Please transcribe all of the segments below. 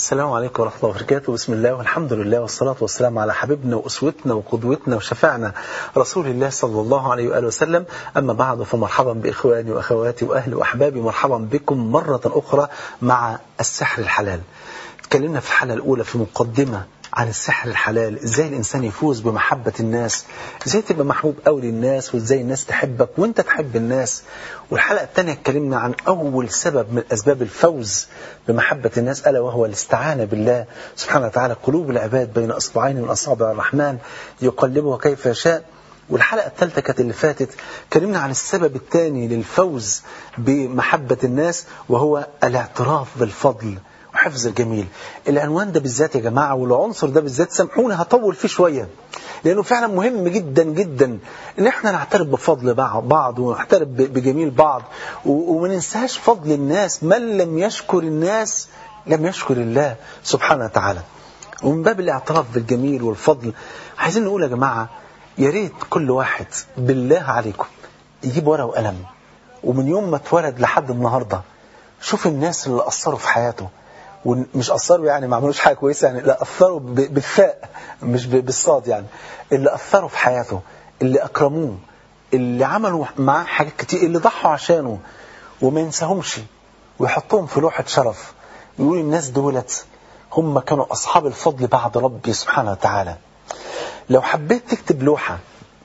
السلام عليكم ورحمة الله وبركاته بسم الله والحمد لله والصلاة والسلام على حبيبنا وأسوتنا وقدوتنا وشفعنا رسول الله صلى الله عليه وآله وسلم أما بعد فمرحبا بإخواني وأخواتي وأهلي وأحبابي مرحبا بكم مرة أخرى مع السحر الحلال تكلمنا في الحلقة الأولى في مقدمة عن السحر الحلال ازاي الانسان يفوز بمحبة الناس ازاي تبقى محبوب قوي للناس وازاي الناس تحبك وانت تحب الناس والحلقة الثانية اتكلمنا عن اول سبب من اسباب الفوز بمحبة الناس الا وهو الاستعانة بالله سبحانه وتعالى قلوب العباد بين اصبعين من اصابع الرحمن يقلبها كيف يشاء والحلقة الثالثة كانت اللي فاتت اتكلمنا عن السبب الثاني للفوز بمحبة الناس وهو الاعتراف بالفضل وحفظ الجميل العنوان ده بالذات يا جماعة والعنصر ده بالذات سامحوني هطول فيه شوية لأنه فعلا مهم جدا جدا إن احنا نعترف بفضل بعض ونعترف بجميل بعض وما ننساش فضل الناس من لم يشكر الناس لم يشكر الله سبحانه وتعالى ومن باب الاعتراف بالجميل والفضل عايزين نقول يا جماعة يا ريت كل واحد بالله عليكم يجيب ورقة وقلم ومن يوم ما اتولد لحد النهاردة شوف الناس اللي أثروا في حياته ومش أثروا يعني ما عملوش حاجة كويسة يعني لا أثروا بالفاء مش بالصاد يعني اللي أثروا في حياته اللي أكرموه اللي عملوا معاه حاجات كتير اللي ضحوا عشانه وما ينساهمش ويحطهم في لوحة شرف يقول الناس دولت هم كانوا أصحاب الفضل بعد ربي سبحانه وتعالى لو حبيت تكتب لوحة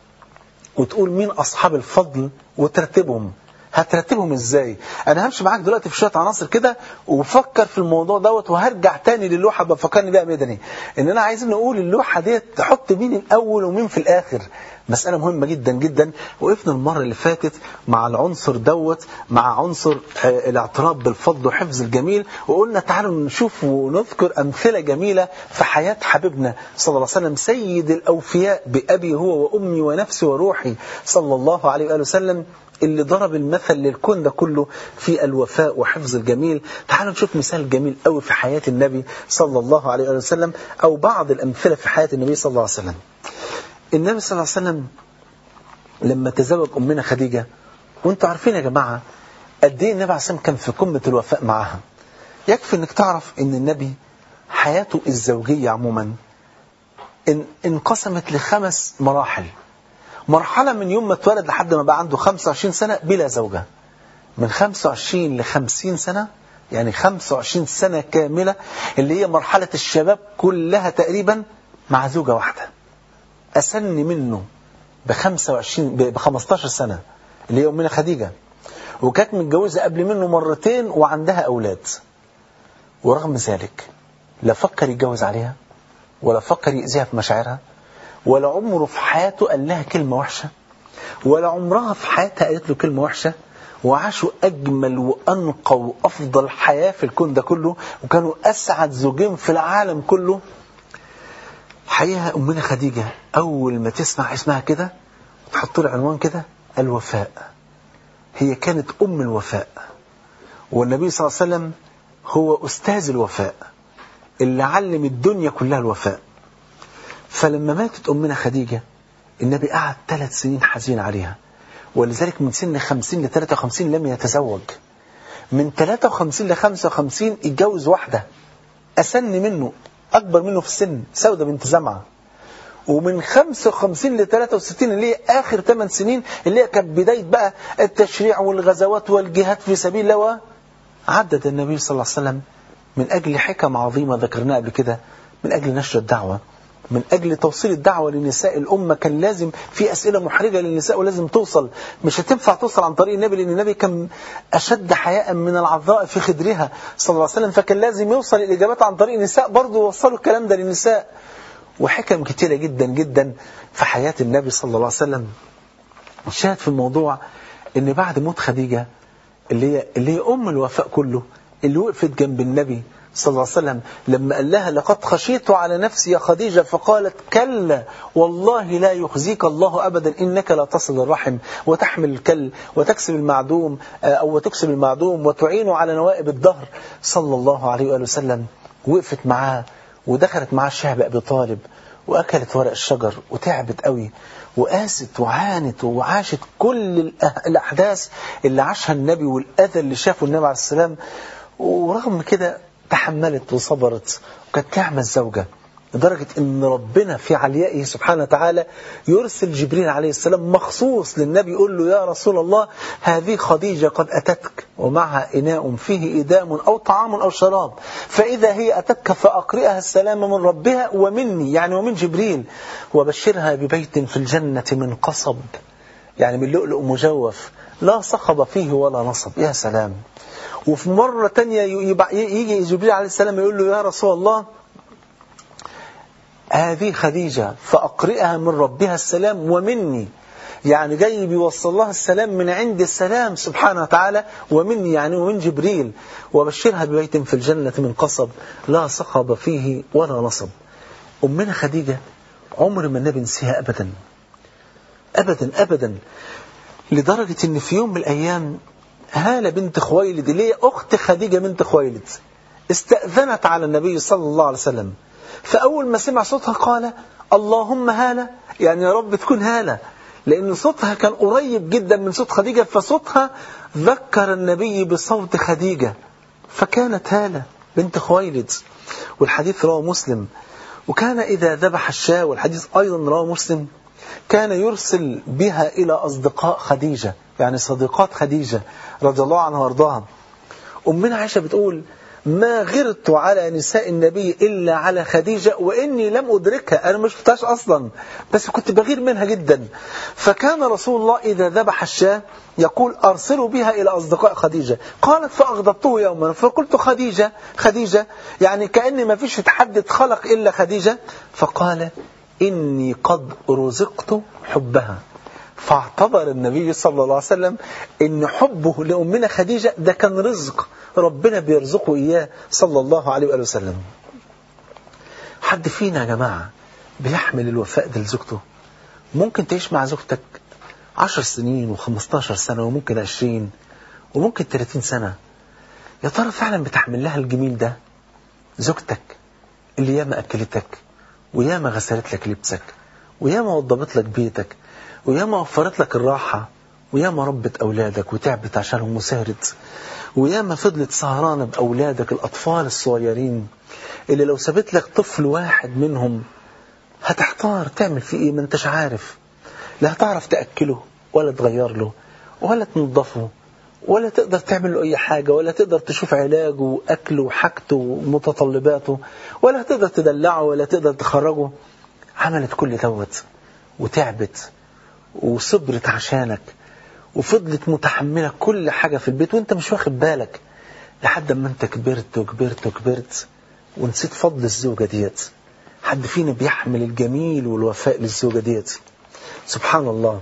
وتقول مين أصحاب الفضل وترتبهم هترتبهم ازاي انا همشي معاك دلوقتي في شويه عناصر كده وبفكر في الموضوع دوت وهرجع تاني للوحه بفكرني بيها مدني ان انا عايزين نقول اللوحه ديت تحط مين الاول ومين في الاخر مسألة مهمة جدا جدا وقفنا المرة اللي فاتت مع العنصر دوت مع عنصر الاعتراف بالفضل وحفظ الجميل وقلنا تعالوا نشوف ونذكر أمثلة جميلة في حياة حبيبنا صلى الله عليه وسلم سيد الأوفياء بأبي هو وأمي ونفسي وروحي صلى الله عليه وآله وسلم اللي ضرب المثل للكون ده كله في الوفاء وحفظ الجميل تعالوا نشوف مثال جميل قوي في حياة النبي صلى الله عليه وسلم أو بعض الأمثلة في حياة النبي صلى الله عليه وسلم النبي صلى الله عليه وسلم لما تزوج أمنا خديجة وانتوا عارفين يا جماعة قد ايه النبي عليه الصلاة كان في قمة الوفاء معها يكفي انك تعرف ان النبي حياته الزوجية عموما انقسمت لخمس مراحل مرحلة من يوم ما اتولد لحد ما بقى عنده 25 سنة بلا زوجة من 25 ل 50 سنة يعني 25 سنة كاملة اللي هي مرحلة الشباب كلها تقريبا مع زوجة واحدة أسن منه ب 25 ب 15 سنة اللي هي أمنا خديجة وكانت متجوزة قبل منه مرتين وعندها أولاد ورغم ذلك لا فكر يتجوز عليها ولا فكر يأذيها في مشاعرها ولا عمره في حياته قال لها كلمة وحشة ولا عمرها في حياتها قالت له كلمة وحشة وعاشوا أجمل وأنقى وأفضل حياة في الكون ده كله وكانوا أسعد زوجين في العالم كله حقيقة أمنا خديجة أول ما تسمع اسمها كده تحط له عنوان كده الوفاء هي كانت أم الوفاء والنبي صلى الله عليه وسلم هو أستاذ الوفاء اللي علم الدنيا كلها الوفاء فلما ماتت أمنا خديجة النبي قعد ثلاث سنين حزين عليها ولذلك من سن 50 ل 53 لم يتزوج من 53 ل 55 اتجوز واحدة أسن منه أكبر منه في السن سودة بنت زمعة ومن 55 ل 63 اللي هي آخر 8 سنين اللي هي كانت بداية بقى التشريع والغزوات والجهاد في سبيل الله عدد النبي صلى الله عليه وسلم من أجل حكم عظيمة ذكرناها قبل كده من أجل نشر الدعوة من أجل توصيل الدعوة لنساء الأمة كان لازم في أسئلة محرجة للنساء ولازم توصل مش هتنفع توصل عن طريق النبي لأن النبي كان أشد حياء من العذراء في خدرها صلى الله عليه وسلم فكان لازم يوصل الإجابات عن طريق النساء برضه يوصلوا الكلام ده للنساء وحكم كتيرة جدا جدا في حياة النبي صلى الله عليه وسلم شاهد في الموضوع ان بعد موت خديجة اللي هي, اللي هي أم الوفاء كله اللي وقفت جنب النبي صلى الله عليه وسلم لما قال لها لقد خشيت على نفسي يا خديجة فقالت كلا والله لا يخزيك الله أبدا إنك لا تصل الرحم وتحمل الكل وتكسب المعدوم أو تكسب المعدوم وتعين على نوائب الدهر صلى الله عليه وآله وسلم وقفت معاه ودخلت معاه الشعب أبي طالب وأكلت ورق الشجر وتعبت قوي وقاست وعانت وعاشت كل الأحداث اللي عاشها النبي والأذى اللي شافه النبي عليه السلام ورغم كده تحملت وصبرت وكانت نعمة الزوجة لدرجة ان ربنا في عليائه سبحانه وتعالى يرسل جبريل عليه السلام مخصوص للنبي يقول له يا رسول الله هذه خديجة قد أتتك ومعها إناء فيه إدام أو طعام أو شراب فإذا هي أتتك فأقرئها السلام من ربها ومني يعني ومن جبريل وبشرها ببيت في الجنة من قصب يعني من لؤلؤ مجوف لا صخب فيه ولا نصب يا سلام وفي مرة تانية يجي جبريل عليه السلام يقول له يا رسول الله هذه خديجة فأقرئها من ربها السلام ومني يعني جاي بيوصل لها السلام من عند السلام سبحانه وتعالى ومني يعني ومن جبريل وبشرها ببيت في الجنة من قصب لا صخب فيه ولا نصب أمنا خديجة عمر ما النبي نسيها أبدا أبدا أبدا لدرجة أن في يوم من الأيام هالة بنت خويلد اللي هي أخت خديجة بنت خويلد استأذنت على النبي صلى الله عليه وسلم فأول ما سمع صوتها قال اللهم هالة يعني يا رب تكون هالة لأن صوتها كان قريب جدا من صوت خديجة فصوتها ذكر النبي بصوت خديجة فكانت هالة بنت خويلد والحديث رواه مسلم وكان إذا ذبح الشاة والحديث أيضا رواه مسلم كان يرسل بها إلى أصدقاء خديجة يعني صديقات خديجة رضي الله عنها وارضاها أمنا عائشة بتقول ما غرت على نساء النبي إلا على خديجة وإني لم أدركها أنا مش شفتهاش أصلا بس كنت بغير منها جدا فكان رسول الله إذا ذبح الشاة يقول أرسلوا بها إلى أصدقاء خديجة قالت فأغضبته يوما فقلت خديجة خديجة يعني كأن ما فيش حد خلق إلا خديجة فقال إني قد رزقت حبها فاعتبر النبي صلى الله عليه وسلم ان حبه لأمنا خديجة ده كان رزق ربنا بيرزقه إياه صلى الله عليه وآله وسلم حد فينا يا جماعة بيحمل الوفاء ده لزوجته ممكن تعيش مع زوجتك عشر سنين وخمستاشر سنة وممكن عشرين وممكن تلاتين سنة يا ترى فعلا بتحمل لها الجميل ده زوجتك اللي ياما أكلتك وياما غسلت لك لبسك وياما وضبت لك بيتك وياما وفرت لك الراحة وياما ربت أولادك وتعبت عشانهم وسهرت وياما فضلت سهرانة بأولادك الأطفال الصغيرين اللي لو سابت لك طفل واحد منهم هتحتار تعمل فيه إيه ما انتش عارف لا هتعرف تأكله ولا تغير له ولا تنظفه ولا تقدر تعمل له أي حاجة ولا تقدر تشوف علاجه وأكله وحاجته ومتطلباته ولا تقدر تدلعه ولا تقدر تخرجه عملت كل دوت وتعبت وصبرت عشانك وفضلت متحملة كل حاجة في البيت وانت مش واخد بالك لحد ما انت كبرت وكبرت وكبرت ونسيت فضل الزوجة ديت حد فينا بيحمل الجميل والوفاء للزوجة ديت سبحان الله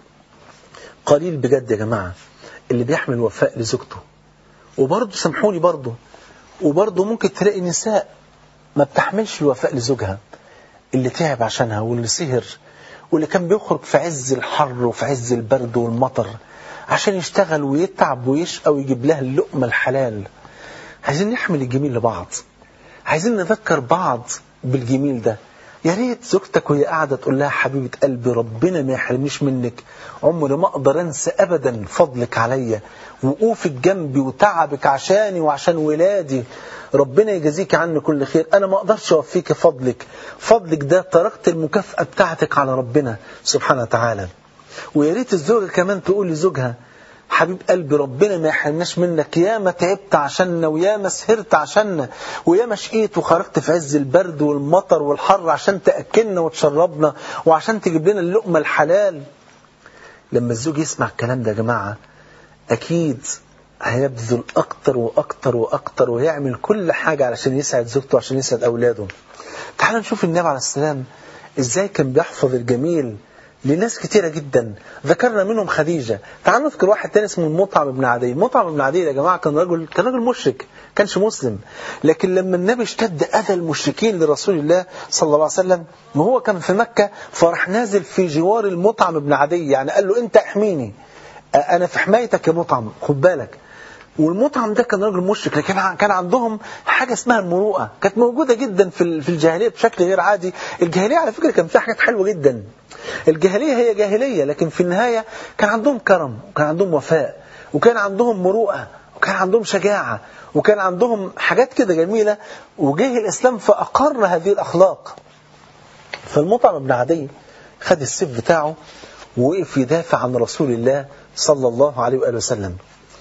قليل بجد يا جماعة اللي بيحمل وفاء لزوجته وبرضه سامحوني برضه وبرضه ممكن تلاقي نساء ما بتحملش الوفاء لزوجها اللي تعب عشانها واللي سهر واللي كان بيخرج في عز الحر وفي عز البرد والمطر عشان يشتغل ويتعب ويشقى ويجيب لها اللقمة الحلال عايزين نحمل الجميل لبعض عايزين نذكر بعض بالجميل ده يا ريت زوجتك وهي قاعدة تقول لها حبيبة قلبي ربنا ما يحرمنيش منك عمري ما أقدر أنسى أبدا فضلك عليا وقوفك جنبي وتعبك عشاني وعشان ولادي ربنا يجازيك عني كل خير أنا ما أقدرش أوفيك فضلك فضلك ده تركت المكافأة بتاعتك على ربنا سبحانه وتعالى ويا ريت الزوجة كمان تقول لزوجها حبيب قلبي ربنا ما يحرمناش منك يا ما تعبت عشاننا ويا ما سهرت عشاننا ويا ما شقيت وخرجت في عز البرد والمطر والحر عشان تأكلنا وتشربنا وعشان تجيب لنا اللقمة الحلال لما الزوج يسمع الكلام ده يا جماعة أكيد هيبذل أكتر وأكتر وأكتر ويعمل كل حاجة علشان يسعد زوجته وعشان يسعد أولاده تعال نشوف النبي عليه السلام إزاي كان بيحفظ الجميل لناس كتيرة جدا ذكرنا منهم خديجة تعالوا نذكر واحد تاني اسمه مطعم بن عدي مطعم بن عدي يا جماعة كان رجل كان رجل مشرك كانش مسلم لكن لما النبي اشتد أذى المشركين لرسول الله صلى الله عليه وسلم وهو كان في مكة فراح نازل في جوار المطعم بن عدي يعني قال له أنت احميني أنا في حمايتك يا مطعم خد بالك والمطعم ده كان راجل مشرك لكن كان عندهم حاجة اسمها المروءة كانت موجودة جدا في الجاهلية بشكل غير عادي الجاهلية على فكرة كان فيها حاجات حلوة جدا الجاهلية هي جاهلية لكن في النهاية كان عندهم كرم وكان عندهم وفاء وكان عندهم مروءة وكان عندهم شجاعة وكان عندهم حاجات كده جميلة وجه الإسلام فأقر هذه الأخلاق فالمطعم بن عدي خد السيف بتاعه ووقف يدافع عن رسول الله صلى الله عليه وآله وسلم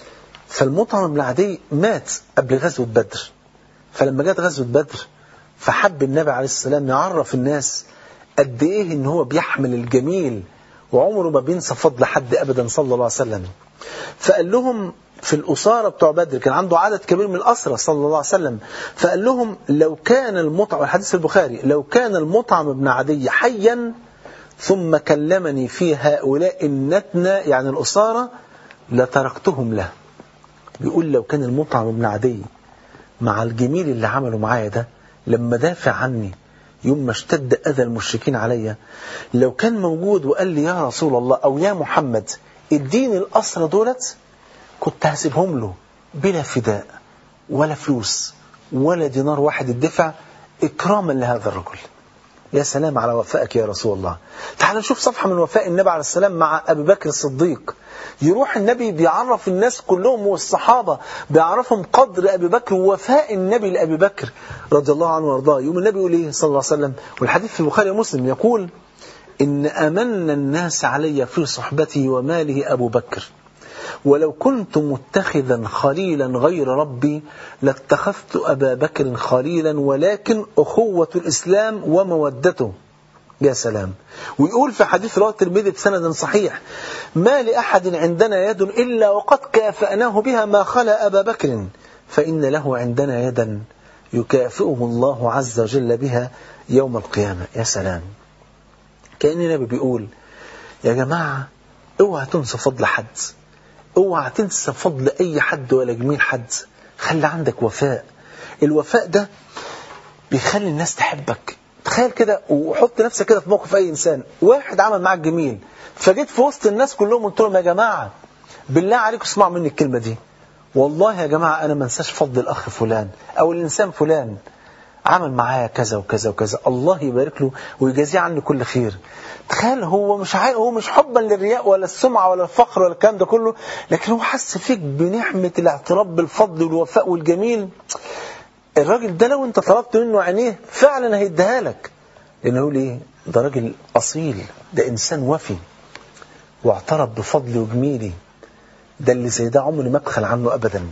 فالمطعم بن عدي مات قبل غزوة بدر فلما جت غزوة بدر فحب النبي عليه السلام يعرف الناس قد ايه ان هو بيحمل الجميل وعمره ما بينسى فضل حد ابدا صلى الله عليه وسلم فقال لهم في الأسارة بتوع بدر كان عنده عدد كبير من الأسرة صلى الله عليه وسلم فقال لهم لو كان المطعم الحديث البخاري لو كان المطعم بن عدي حيا ثم كلمني في هؤلاء النتنة يعني الأسارة لتركتهم له بيقول لو كان المطعم بن عدي مع الجميل اللي عمله معايا ده لما دافع عني يوم ما اشتد أذى المشركين عليا لو كان موجود وقال لي يا رسول الله أو يا محمد اديني الأسرة دولت كنت هسيبهم له بلا فداء ولا فلوس ولا دينار واحد الدفع إكراما لهذا الرجل يا سلام على وفائك يا رسول الله تعال نشوف صفحة من وفاء النبي عليه السلام مع أبي بكر الصديق يروح النبي بيعرف الناس كلهم والصحابة بيعرفهم قدر أبي بكر ووفاء النبي لأبي بكر رضي الله عنه وارضاه يوم النبي يقول إيه صلى الله عليه وسلم والحديث في البخاري ومسلم يقول إن أمن الناس علي في صحبته وماله أبو بكر ولو كنت متخذا خليلا غير ربي لاتخذت أبا بكر خليلا ولكن أخوة الإسلام ومودته يا سلام ويقول في حديث رواه الترمذي بسند صحيح ما لأحد عندنا يد إلا وقد كافأناه بها ما خلا أبا بكر فإن له عندنا يدا يكافئه الله عز وجل بها يوم القيامة يا سلام كأن النبي بيقول يا جماعة اوعى تنسى فضل حد اوعى تنسى فضل اي حد ولا جميل حد خلي عندك وفاء الوفاء ده بيخلي الناس تحبك تخيل كده وحط نفسك كده في موقف اي انسان واحد عمل معاك جميل فجيت في وسط الناس كلهم قلت لهم يا جماعه بالله عليكم اسمعوا مني الكلمه دي والله يا جماعه انا ما انساش فضل الاخ فلان او الانسان فلان عمل معايا كذا وكذا وكذا الله يبارك له ويجازيه عني كل خير تخيل هو مش عارف هو مش حبا للرياء ولا السمعة ولا الفخر ولا الكلام ده كله لكن هو حس فيك بنعمة الاعتراف بالفضل والوفاء والجميل الراجل ده لو انت طلبت منه عينيه فعلا هيديها لك لانه يقول ايه ده راجل اصيل ده انسان وفي واعترف بفضلي وجميلي ده اللي زي ده عمري ما ابخل عنه ابدا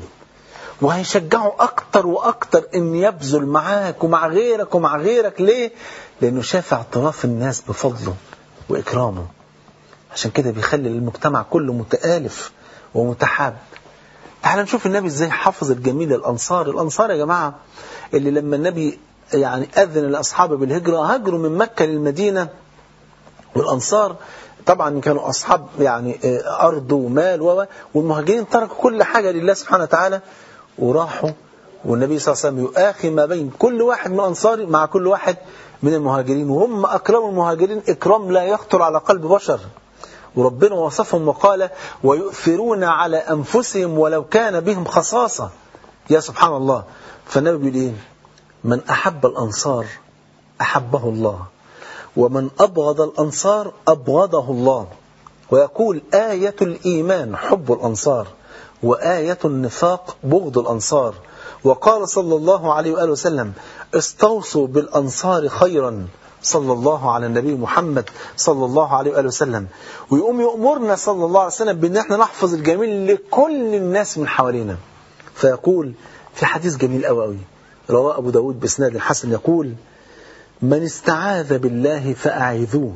وهيشجعه اكتر واكتر ان يبذل معاك ومع غيرك ومع غيرك ليه لانه شاف اعتراف الناس بفضله وإكرامه عشان كده بيخلي المجتمع كله متآلف ومتحاب تعال نشوف النبي ازاي حافظ الجميل الأنصار الأنصار يا جماعة اللي لما النبي يعني أذن لأصحابه بالهجرة هاجروا من مكة للمدينة والأنصار طبعا كانوا أصحاب يعني أرض ومال والمهاجرين تركوا كل حاجة لله سبحانه وتعالى وراحوا والنبي صلى الله عليه وسلم يؤاخي ما بين كل واحد من الأنصار مع كل واحد من المهاجرين وهم أكرم المهاجرين إكرام لا يخطر على قلب بشر وربنا وصفهم وقال ويؤثرون على أنفسهم ولو كان بهم خصاصة يا سبحان الله فالنبي بيقول إيه من أحب الأنصار أحبه الله ومن أبغض الأنصار أبغضه الله ويقول آية الإيمان حب الأنصار وآية النفاق بغض الأنصار وقال صلى الله عليه وآله وسلم استوصوا بالأنصار خيرا صلى الله على النبي محمد صلى الله عليه وآله وسلم ويقوم يأمرنا صلى الله عليه وسلم بأن احنا نحفظ الجميل لكل الناس من حوالينا فيقول في حديث جميل قوي قوي رواه أبو داود بإسناد حسن يقول من استعاذ بالله فأعذوه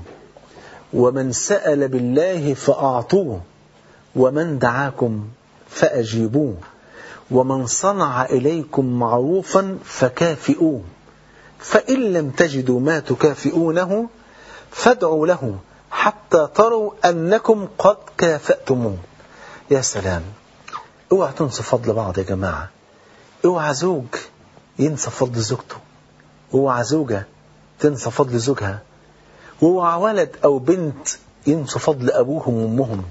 ومن سأل بالله فأعطوه ومن دعاكم فأجيبوه ومن صنع إليكم معروفا فكافئوه فإن لم تجدوا ما تكافئونه فادعوا له حتى تروا أنكم قد كافأتموه يا سلام اوعى تنسى فضل بعض يا جماعة اوعى زوج ينسى فضل زوجته اوعى زوجة تنسى فضل زوجها واوعى ولد أو بنت ينسى فضل أبوهم وأمهم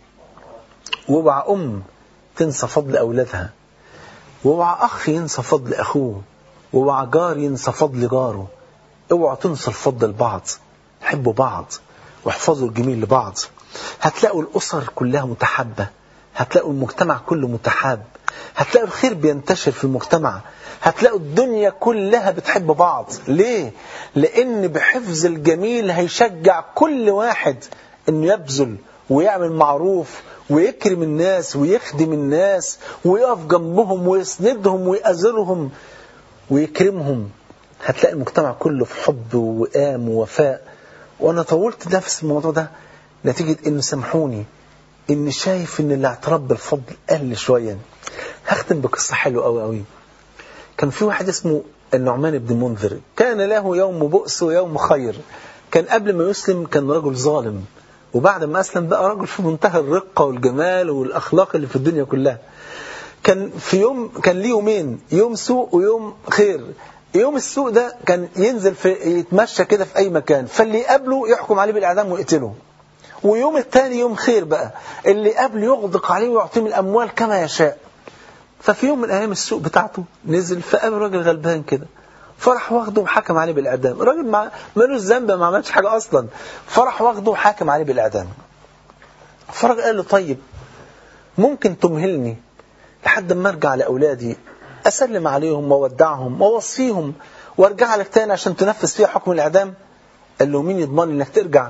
واوعى أم تنسى فضل أولادها واوعى أخ ينسى فضل أخوه واوعى جار ينسى فضل جاره اوعى تنسى الفضل لبعض حبوا بعض واحفظوا الجميل لبعض هتلاقوا الأسر كلها متحبة هتلاقوا المجتمع كله متحاب هتلاقوا الخير بينتشر في المجتمع هتلاقوا الدنيا كلها بتحب بعض ليه؟ لأن بحفظ الجميل هيشجع كل واحد أنه يبذل ويعمل معروف ويكرم الناس ويخدم الناس ويقف جنبهم ويسندهم ويأزرهم ويكرمهم هتلاقي المجتمع كله في حب ووئام ووفاء وأنا طولت نفس الموضوع ده نتيجة إنه سامحوني إني شايف إن الاعتراف بالفضل قل شوية هختم بقصة حلوة أوي أوي كان في واحد اسمه النعمان بن منذر كان له يوم بؤس ويوم خير كان قبل ما يسلم كان رجل ظالم وبعد ما أسلم بقى رجل في منتهى الرقة والجمال والأخلاق اللي في الدنيا كلها كان في يوم كان ليه يومين يوم سوء ويوم خير يوم السوء ده كان ينزل في يتمشى كده في أي مكان فاللي يقابله يحكم عليه بالإعدام ويقتله ويوم الثاني يوم خير بقى اللي قبل يغدق عليه ويعطيه من الأموال كما يشاء ففي يوم من أيام السوق بتاعته نزل فقابل راجل غلبان كده فرح واخده وحكم عليه بالإعدام الراجل ما ملوش ذنب ما عملش حاجة أصلا فرح واخده وحاكم عليه بالإعدام فالراجل قال له طيب ممكن تمهلني لحد ما ارجع لأولادي أسلم عليهم وودعهم ووصيهم وارجع لك تاني عشان تنفذ فيها حكم الإعدام قال له مين يضمن انك ترجع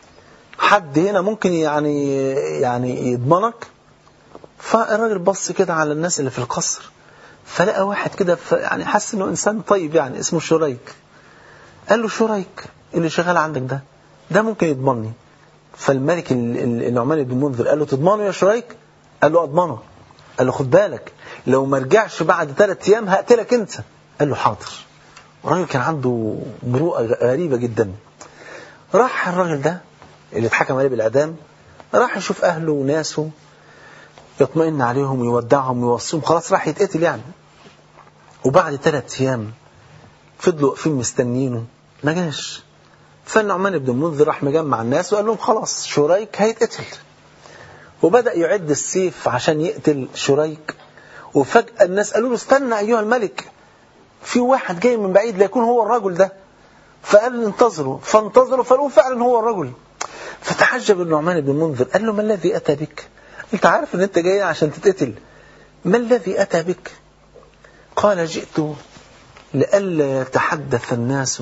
حد هنا ممكن يعني يعني يضمنك فالراجل بص كده على الناس اللي في القصر فلقى واحد كده يعني حس انه انسان طيب يعني اسمه شريك قال له شريك اللي شغال عندك ده ده ممكن يضمني فالملك النعمان بن منذر قال له تضمنه يا شريك قال له اضمنه قال له خد بالك لو ما رجعش بعد ثلاث ايام هقتلك انت قال له حاضر الراجل كان عنده مروءه غريبه جدا راح الراجل ده اللي اتحكم عليه بالاعدام راح يشوف اهله وناسه يطمئن عليهم ويودعهم ويوصيهم خلاص راح يتقتل يعني وبعد ثلاث ايام فضلوا واقفين مستنيينه ما جاش فالنعمان بن المنذر راح مجمع الناس وقال لهم خلاص شريك هيتقتل وبدأ يعد السيف عشان يقتل شريك وفجأة الناس قالوا له استنى أيها الملك في واحد جاي من بعيد لا يكون هو الرجل ده فقال انتظروا فانتظروا فلقوا فعلا هو الرجل فتحجب النعمان بن المنذر قال له ما الذي أتى بك انت عارف ان انت جاي عشان تتقتل ما الذي أتى بك قال جئت لئلا يتحدث الناس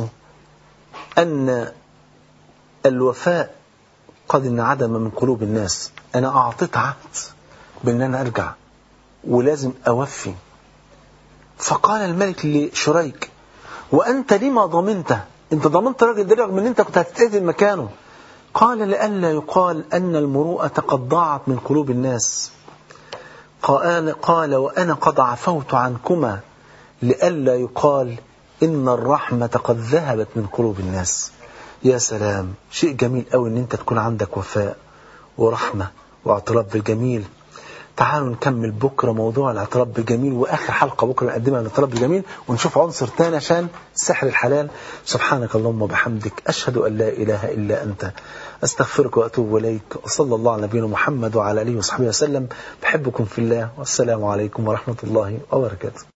أن الوفاء قد انعدم من قلوب الناس أنا أعطيت عهد بأن أنا أرجع ولازم أوفي فقال الملك لشريك وأنت لما ضمنته أنت ضمنت راجل ده رغم أن أنت كنت هتتقتل مكانه قال لئلا يقال أن المروءة قد ضاعت من قلوب الناس قال, قال وأنا قد عفوت عنكما لئلا يقال إن الرحمة قد ذهبت من قلوب الناس يا سلام شيء جميل قوي ان انت تكون عندك وفاء ورحمة واعتراف بالجميل تعالوا نكمل بكرة موضوع الاعتراف بالجميل وآخر حلقة بكرة نقدمها الاعتراف بالجميل ونشوف عنصر تاني عشان سحر الحلال سبحانك اللهم وبحمدك أشهد أن لا إله إلا أنت أستغفرك وأتوب إليك وصلى الله على نبينا محمد وعلى آله وصحبه وسلم بحبكم في الله والسلام عليكم ورحمة الله وبركاته